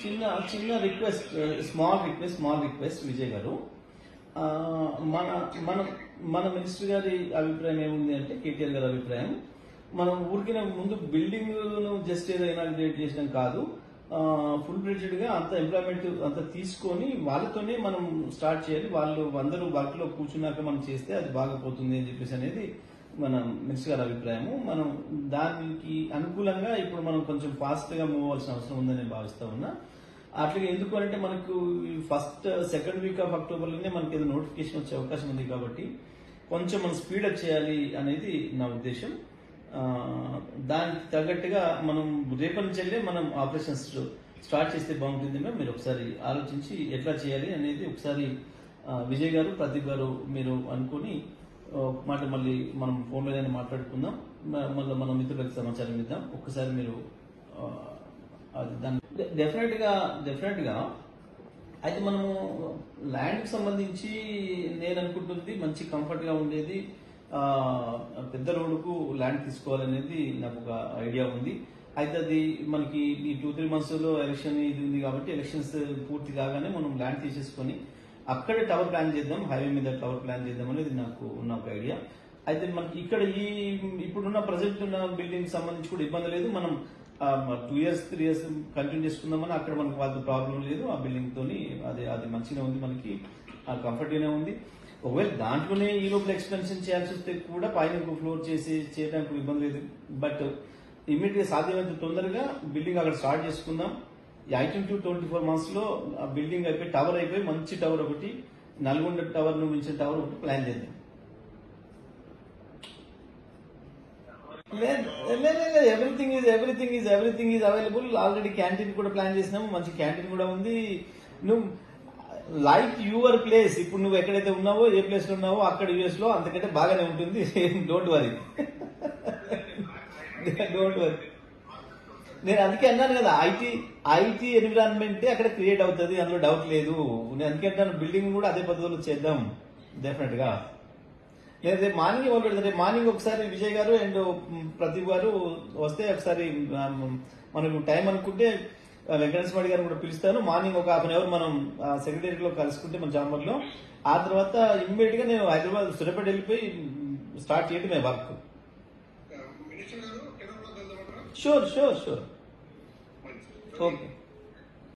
చిన్న చిన్న request small request small request Vijay గారు ఆ, మన మన మన మినిస్టర్ గారి అభిప్రాయం ఏముంది అంటే కేటీఆర్ గారి అభిప్రాయం మనం ఊరికిన ముందు బిల్డింగ్ జస్ట్ ఏదో ఇనాగ్రేట్ చేసినాం కాదు ఫుల్ ఫ్లెడ్జెడ్ గా అంత ఎంప్లాయ్మెంట్ అంత తీసుకొని వాళ్ళతోనే మనం స్టార్ట్ చేయాలి వాళ్ళు అందరూ వర్క్ లో కూర్చున్నాక మనం చేస్తే అది బాగా పోతుంది అని చెప్పేసి అనేది మన మినిస్టర్ గారి అభిప్రాయము మనం దానికి అనుకూలంగా ఇప్పుడు మనం కొంచెం ఫాస్ట్ గా మూవ్ అవ్వాల్సిన అవసరం ఉందని నేను భావిస్తా ఉన్నా అట్లాగే ఎందుకు అంటే మనకు first second week of October లోనే మనకి ఏదో నోటిఫికేషన్ వచ్చే అవకాశం ఉంది కాబట్టి కొంచెం మనం స్పీడ్ అప్ చేయాలి అనేది నా ఉద్దేశం ఆ, దానికి తగ్గట్టుగా మనం రేపటి నుంచి వెళ్ళి మనం ఆపరేషన్స్ స్టార్ట్ చేస్తే బాగుంటుందేమో మీరు ఒకసారి ఆలోచించి ఎట్లా చేయాలి అనేది ఒకసారి ఆ, విజయ్ గారు ప్రదీప్ గారు మీరు అనుకుని ఒక మాట మళ్ళీ మనం ఫోన్లోనే మాట్లాడుకుందాం మ- మళ్ళీ మన మిత్రులకు సమాచారం ఇద్దాం ఒక్కసారి మీరు ఆ, అది దాన్ని డెఫినెట్ గా డెఫినెట్ గా అయితే మనము ల్యాండ్ కి సంబంధించి నేను అనుకుంటుంది మంచి కంఫర్ట్ గా ఉండేది ఆ, పెద్ద రోడ్డుకు ల్యాండ్ తీసుకోవాలనేది నాకు ఒక ఐడియా ఉంది అయితే అది మనకి ఈ టూ త్రీ మంత్స్ లో ఎలక్షన్ ఇది ఉంది కాబట్టి ఎలక్షన్స్ పూర్తి కాగానే మనం ల్యాండ్ తీసేసుకొని అక్కడే టవర్ ప్లాన్ చేద్దాం హైవే మీద టవర్ ప్లాన్ చేద్దాం అనేది నాకు ఉన్న ఒక ఐడియా అయితే మనకి ఇక్కడ ఈ ఇప్పుడున్న ప్రజెంట్ ఉన్న బిల్డింగ్ సంబంధించి కూడా ఇబ్బంది లేదు మనం two years three years continue చేసుకుందామని అక్కడ మనకు వాళ్ళ ప్రాబ్లం లేదు ఆ బిల్డింగ్ తోని అది అది మంచిగా ఉంది మనకి కంఫర్ట్ గానే ఉంది ఒకవేళ దాంట్లోనే ఈ లోపల ఎక్స్పెన్షన్ చేయాల్సి వస్తే కూడా పైన ఇంకో ఫ్లోర్ చేసి చేయడానికి ఇబ్బంది లేదు బట్ ఇమీడియట్ గా సాధ్యమైనంత తొందరగా బిల్డింగ్ అక్కడ స్టార్ట్ చేసుకుందాం eighteen to twenty four months లో ఆ బిల్డింగ్ అయిపోయి టవర్ అయిపోయి మంచి టవర్ ఒకటి నల్గొండ టవర్ ను మించిన టవర్ ఒకటి ప్లాన్ చేద్దాం everything is everything is everything is available already canteen కూడా ప్లాన్ చేసినాము మంచి క్యాంటీన్ కూడా ఉంది నువ్వు లైక్ యువర్ ప్లేస్ ఇప్పుడు నువ్వు ఎక్కడైతే ఉన్నావో ఏ ప్లేస్ లో ఉన్నావో అక్కడ యుఎస్ లో అంతకంటే బాగానే ఉంటుంది డోంట్ వరీ డోంట్ వరీ నేను అందుకే అన్నాను కదా ఐటీ ఐటీ ఎన్విరాన్మెంట్ అక్కడ క్రియేట్ అవుతుంది అందులో డౌట్ లేదు నేను అందుకే అంటాను బిల్డింగ్ కూడా అదే పద్ధతిలో చేద్దాం డెఫినెట్ గా నేను రేపు మార్నింగ్ ఇవ్వాలి పెడతాను రేపు మార్నింగ్ ఒకసారి విజయ్ గారు అండ్ ప్రదీప్ గారు వస్తే ఒకసారి ఆ, మనకు టైం అనుకుంటే ఆ, వెంకటేశ్వర గారు కూడా పిలుస్తాను మార్నింగ్ ఒక హాఫ్ అన్ అవర్ మనం సెక్రటరీ లో కలుసుకుంటే మన జాంబర్ లో ఆ తర్వాత ఇమ్మీడియట్ గా నేను హైదరాబాద్ సురపేట వెళ్ళిపోయి స్టార్ట్ చేయడమే వర్క్ మినిస్టర్ గారు కింద కూడా వెళ్దామంటారా షూర్ షూర్ షూర్ మంచిది ఓకే